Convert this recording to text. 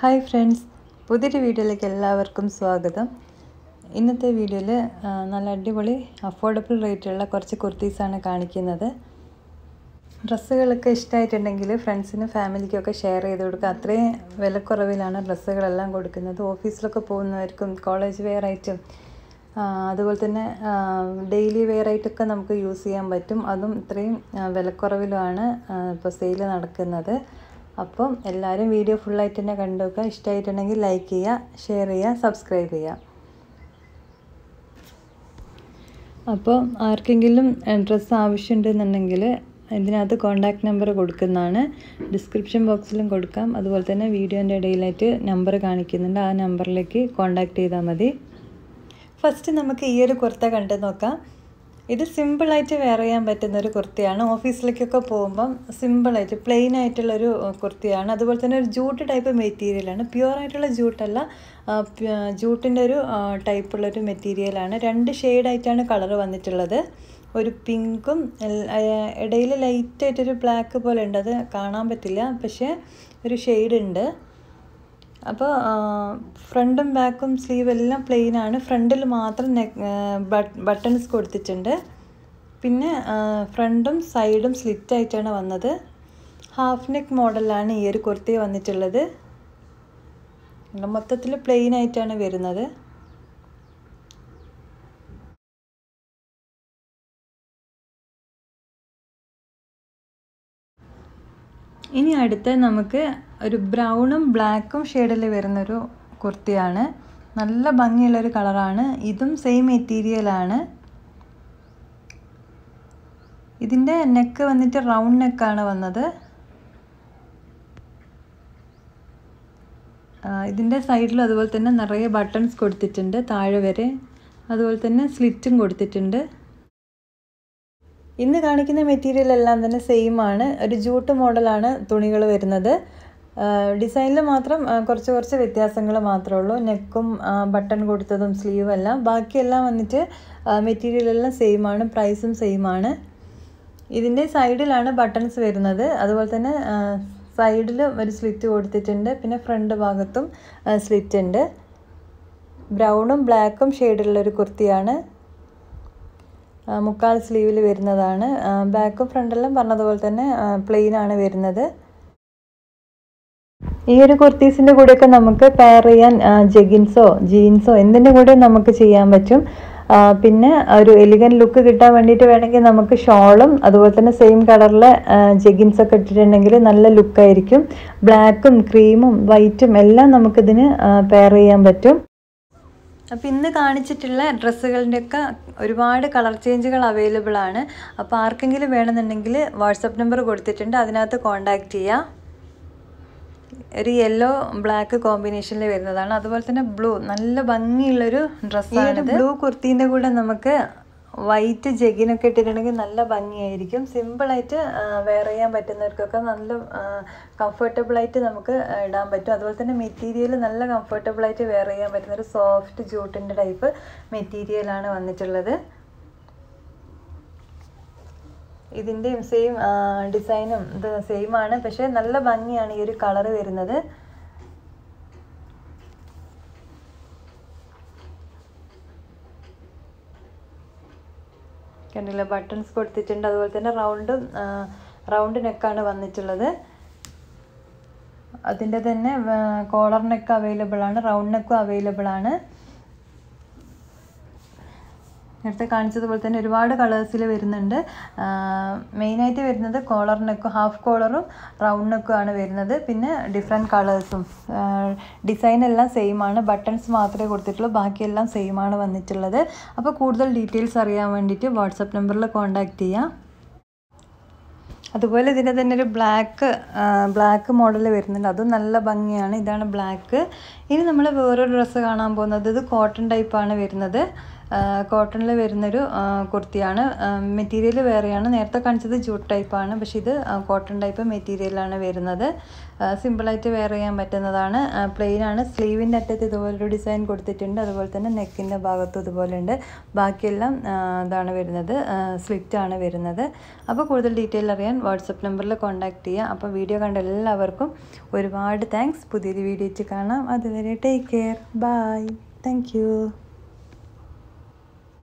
hi friends പുതിയൊരു വീഡിയോയിലേക്ക് എല്ലാവർക്കും സ്വാഗതം ഇന്നത്തെ വീഡിയോയിൽ നല്ല അടിപൊളി അഫോർഡബിൾ റേറ്റുള്ള കുറച്ച് കുർത്തീസാണ് കാണിക്കുന്നത് ഡ്രസ്സുകളൊക്കെ ഇഷ്ടമായിട്ടുണ്ടെങ്കിൽ ഫ്രണ്ട്സിനും ഫാമിലിക്കൊക്കെ ഷെയർ ചെയ്ത് കൊടുക്കുക അത്രയും വിലക്കുറവിലാണ് ഡ്രസ്സുകളെല്ലാം കൊടുക്കുന്നത് ഓഫീസിലൊക്കെ പോകുന്നവർക്കും കോളേജ് വെയർ ആയിട്ടും അതുപോലെ തന്നെ ഡെയിലി വെയർ ആയിട്ടൊക്കെ നമുക്ക് യൂസ് ചെയ്യാൻ പറ്റും അതും ഇത്രയും വിലക്കുറവിലുമാണ് ഇപ്പോൾ സെയിൽ നടക്കുന്നത് അപ്പം എല്ലാവരും വീഡിയോ ഫുള്ളായിട്ട് തന്നെ കണ്ടു നോക്കുക ഇഷ്ടമായിട്ടുണ്ടെങ്കിൽ ലൈക്ക് ചെയ്യുക ഷെയർ ചെയ്യുക സബ്സ്ക്രൈബ് ചെയ്യുക അപ്പോൾ ആർക്കെങ്കിലും ഡ്രസ്സ് ആവശ്യമുണ്ടെന്നുണ്ടെങ്കിൽ ഇതിനകത്ത് കോൺടാക്റ്റ് നമ്പർ കൊടുക്കുന്നതാണ് ഡിസ്ക്രിപ്ഷൻ ബോക്സിലും കൊടുക്കാം അതുപോലെ തന്നെ വീഡിയോൻ്റെ ഇടയിലായിട്ട് നമ്പർ കാണിക്കുന്നുണ്ട് ആ നമ്പറിലേക്ക് കോൺടാക്റ്റ് ചെയ്താൽ മതി ഫസ്റ്റ് നമുക്ക് ഈ ഒരു കുർത്ത കണ്ടു നോക്കാം ഇത് സിമ്പിളായിട്ട് വെയർ ചെയ്യാൻ പറ്റുന്ന ഒരു കുർത്തിയാണ് ഓഫീസിലേക്കൊക്കെ പോകുമ്പം സിമ്പിളായിട്ട് പ്ലെയിൻ ആയിട്ടുള്ളൊരു കുർത്തിയാണ് അതുപോലെ തന്നെ ഒരു ജൂട്ട് ടൈപ്പ് മെറ്റീരിയലാണ് പ്യുവർ ആയിട്ടുള്ള ജൂട്ടല്ല ജൂട്ടിൻ്റെ ഒരു ടൈപ്പുള്ളൊരു മെറ്റീരിയലാണ് രണ്ട് ഷെയ്ഡായിട്ടാണ് കളർ വന്നിട്ടുള്ളത് ഒരു പിങ്കും ഇടയിൽ ലൈറ്റായിട്ടൊരു ബ്ലാക്ക് പോലെ ഉണ്ട് അത് കാണാൻ പറ്റില്ല പക്ഷേ ഒരു ഷെയ്ഡ് ഉണ്ട് അപ്പോൾ ഫ്രണ്ടും ബാക്കും സ്ലീവ് എല്ലാം പ്ലെയിൻ ആണ് ഫ്രണ്ടിൽ മാത്രം നെക്ക് ബട്ടൺസ് കൊടുത്തിട്ടുണ്ട് പിന്നെ ഫ്രണ്ടും സൈഡും സ്ലിറ്റ് ആയിട്ടാണ് വന്നത് ഹാഫ് നെക്ക് മോഡലാണ് ഈ ഒരു കുർത്തി വന്നിട്ടുള്ളത് മൊത്തത്തിൽ പ്ലെയിൻ ആയിട്ടാണ് വരുന്നത് ഇനി അടുത്ത് നമുക്ക് ഒരു ബ്രൗണും ബ്ലാക്കും ഷെയ്ഡിൽ വരുന്നൊരു കുർത്തിയാണ് നല്ല ഭംഗിയുള്ളൊരു കളറാണ് ഇതും സെയിം മെറ്റീരിയലാണ് ഇതിൻ്റെ നെക്ക് വന്നിട്ട് റൗണ്ട് നെക്കാണ് വന്നത് ഇതിൻ്റെ സൈഡിൽ അതുപോലെ തന്നെ നിറയെ ബട്ടൺസ് കൊടുത്തിട്ടുണ്ട് താഴെ വരെ അതുപോലെ തന്നെ സ്ലിറ്റും കൊടുത്തിട്ടുണ്ട് ഇന്ന് കാണിക്കുന്ന മെറ്റീരിയൽ എല്ലാം തന്നെ സെയിം ആണ് ഒരു ജൂട്ട് മോഡലാണ് തുണികൾ വരുന്നത് ഡിസൈനിൽ മാത്രം കുറച്ച് കുറച്ച് വ്യത്യാസങ്ങൾ മാത്രമേ ഉള്ളൂ നെക്കും ബട്ടൺ കൊടുത്തതും സ്ലീവും എല്ലാം ബാക്കിയെല്ലാം വന്നിട്ട് മെറ്റീരിയൽ എല്ലാം സെയിം ആണ് പ്രൈസും സെയിം ആണ് ഇതിൻ്റെ സൈഡിലാണ് ബട്ടൺസ് വരുന്നത് അതുപോലെ തന്നെ സൈഡിൽ ഒരു സ്ലിറ്റ് കൊടുത്തിട്ടുണ്ട് പിന്നെ ഫ്രണ്ട് ഭാഗത്തും സ്ലിറ്റ് ഉണ്ട് ബ്രൗണും ബ്ലാക്കും ഷെയ്ഡുള്ളൊരു കുർത്തിയാണ് മുക്കാൽ സ്ലീവിൽ വരുന്നതാണ് ബാക്കും ഫ്രണ്ടെല്ലാം പറഞ്ഞതുപോലെ തന്നെ പ്ലെയിൻ ആണ് വരുന്നത് ഈ ഒരു കുർത്തീസിൻ്റെ കൂടെയൊക്കെ നമുക്ക് പെയർ ചെയ്യാൻ ജെഗിൻസോ ജീൻസോ എന്തിൻ്റെ കൂടെ നമുക്ക് ചെയ്യാൻ പറ്റും പിന്നെ ഒരു എലിഗൻ ലുക്ക് കിട്ടാൻ വേണ്ടിയിട്ട് വേണമെങ്കിൽ നമുക്ക് ഷോളും അതുപോലെ തന്നെ സെയിം കളറിലെ ജെഗിൻസ് ഒക്കെ ഇട്ടിട്ടുണ്ടെങ്കിൽ നല്ല ലുക്കായിരിക്കും ബ്ലാക്കും ക്രീമും വൈറ്റും എല്ലാം നമുക്കിതിന് പെയർ ചെയ്യാൻ പറ്റും അപ്പോൾ ഇന്ന് കാണിച്ചിട്ടുള്ള ഡ്രസ്സുകളുടെയൊക്കെ ഒരുപാട് കളർ ചേഞ്ചുകൾ അവൈലബിൾ ആണ് അപ്പോൾ ആർക്കെങ്കിലും വേണമെന്നുണ്ടെങ്കിൽ വാട്സപ്പ് നമ്പർ കൊടുത്തിട്ടുണ്ട് അതിനകത്ത് കോൺടാക്റ്റ് ചെയ്യുക ഒരു യെല്ലോ ബ്ലാക്ക് കോമ്പിനേഷനിൽ വരുന്നതാണ് അതുപോലെ തന്നെ ബ്ലൂ നല്ല ഭംഗിയുള്ളൊരു ഡ്രസ്സാണ് ബ്ലൂ കുർത്തീൻ്റെ കൂടെ നമുക്ക് വൈറ്റ് ജെഗിനൊക്കെ ഇട്ടിട്ടുണ്ടെങ്കിൽ നല്ല ഭംഗിയായിരിക്കും സിമ്പിളായിട്ട് വെയർ ചെയ്യാൻ പറ്റുന്നവർക്കൊക്കെ നല്ല കംഫർട്ടബിളായിട്ട് നമുക്ക് ഇടാൻ പറ്റും അതുപോലെ തന്നെ മെറ്റീരിയൽ നല്ല കംഫർട്ടബിളായിട്ട് വെയർ ചെയ്യാൻ പറ്റുന്ന ഒരു സോഫ്റ്റ് ജൂട്ടിൻ്റെ ടൈപ്പ് മെറ്റീരിയലാണ് വന്നിട്ടുള്ളത് ഇതിൻ്റെയും സെയിം ഡിസൈനും ഇത് സെയിം ആണ് പക്ഷേ നല്ല ഭംഗിയാണ് ഈ ഒരു കളറ് വരുന്നത് കണ്ടില്ല ബട്ടൺസ് കൊടുത്തിട്ടുണ്ട് അതുപോലെ തന്നെ റൗണ്ട് റൗണ്ട് നെക്കാണ് വന്നിട്ടുള്ളത് അതിൻ്റെ തന്നെ കോളർ നെക്ക് അവൈലബിൾ ആണ് റൗണ്ട് നെക്കും അവൈലബിൾ ആണ് നേരത്തെ കാണിച്ചതുപോലെ തന്നെ ഒരുപാട് കളേഴ്സിൽ വരുന്നുണ്ട് മെയിനായിട്ട് വരുന്നത് കോളർ നെക്കും ഹാഫ് കോളറും റൗണ്ട് നെക്കും ആണ് വരുന്നത് പിന്നെ ഡിഫറെൻറ്റ് കളേഴ്സും ഡിസൈൻ എല്ലാം സെയിം ആണ് ബട്ടൺസ് മാത്രമേ കൊടുത്തിട്ടുള്ളൂ ബാക്കിയെല്ലാം സെയിം ആണ് വന്നിട്ടുള്ളത് അപ്പോൾ കൂടുതൽ ഡീറ്റെയിൽസ് അറിയാൻ വേണ്ടിയിട്ട് വാട്സപ്പ് നമ്പറിൽ കോൺടാക്റ്റ് ചെയ്യാം അതുപോലെ ഇതിൻ്റെ തന്നെ ഒരു ബ്ലാക്ക് ബ്ലാക്ക് മോഡൽ വരുന്നുണ്ട് അതും നല്ല ഭംഗിയാണ് ഇതാണ് ബ്ലാക്ക് ഇനി നമ്മൾ വേറൊരു ഡ്രസ്സ് കാണാൻ പോകുന്നത് ഇത് കോട്ടൺ ടൈപ്പാണ് വരുന്നത് കോട്ടണിൽ വരുന്നൊരു ആ, കുർത്തിയാണ് മെറ്റീരിയൽ വേറെയാണ് നേരത്തെ കാണിച്ചത് ജൂട്ട് ടൈപ്പാണ് പക്ഷേ ഇത് കോട്ടൺ ടൈപ്പ് മെറ്റീരിയലാണ് വരുന്നത് സിമ്പിളായിട്ട് വെയർ ചെയ്യാൻ പറ്റുന്നതാണ് പ്ലെയിൻ ആണ് സ്ലീവിൻ്റെ അറ്റത്ത് ഇതുപോലൊരു ഡിസൈൻ കൊടുത്തിട്ടുണ്ട് അതുപോലെ തന്നെ നെക്കിൻ്റെ ഭാഗത്തും ഇതുപോലെ ഉണ്ട് ബാക്കിയെല്ലാം ആ, ഇതാണ് വരുന്നത് സ്ലിറ്റ് ആണ് വരുന്നത് അപ്പോൾ കൂടുതൽ ഡീറ്റെയിൽ അറിയാൻ വാട്സപ്പ് നമ്പറിൽ കോൺടാക്ട് ചെയ്യുക അപ്പോൾ വീഡിയോ കണ്ട എല്ലാവർക്കും ഒരുപാട് താങ്ക്സ് പുതിയൊരു വീഡിയോ കാണാം അതുവരെ take care bye thank U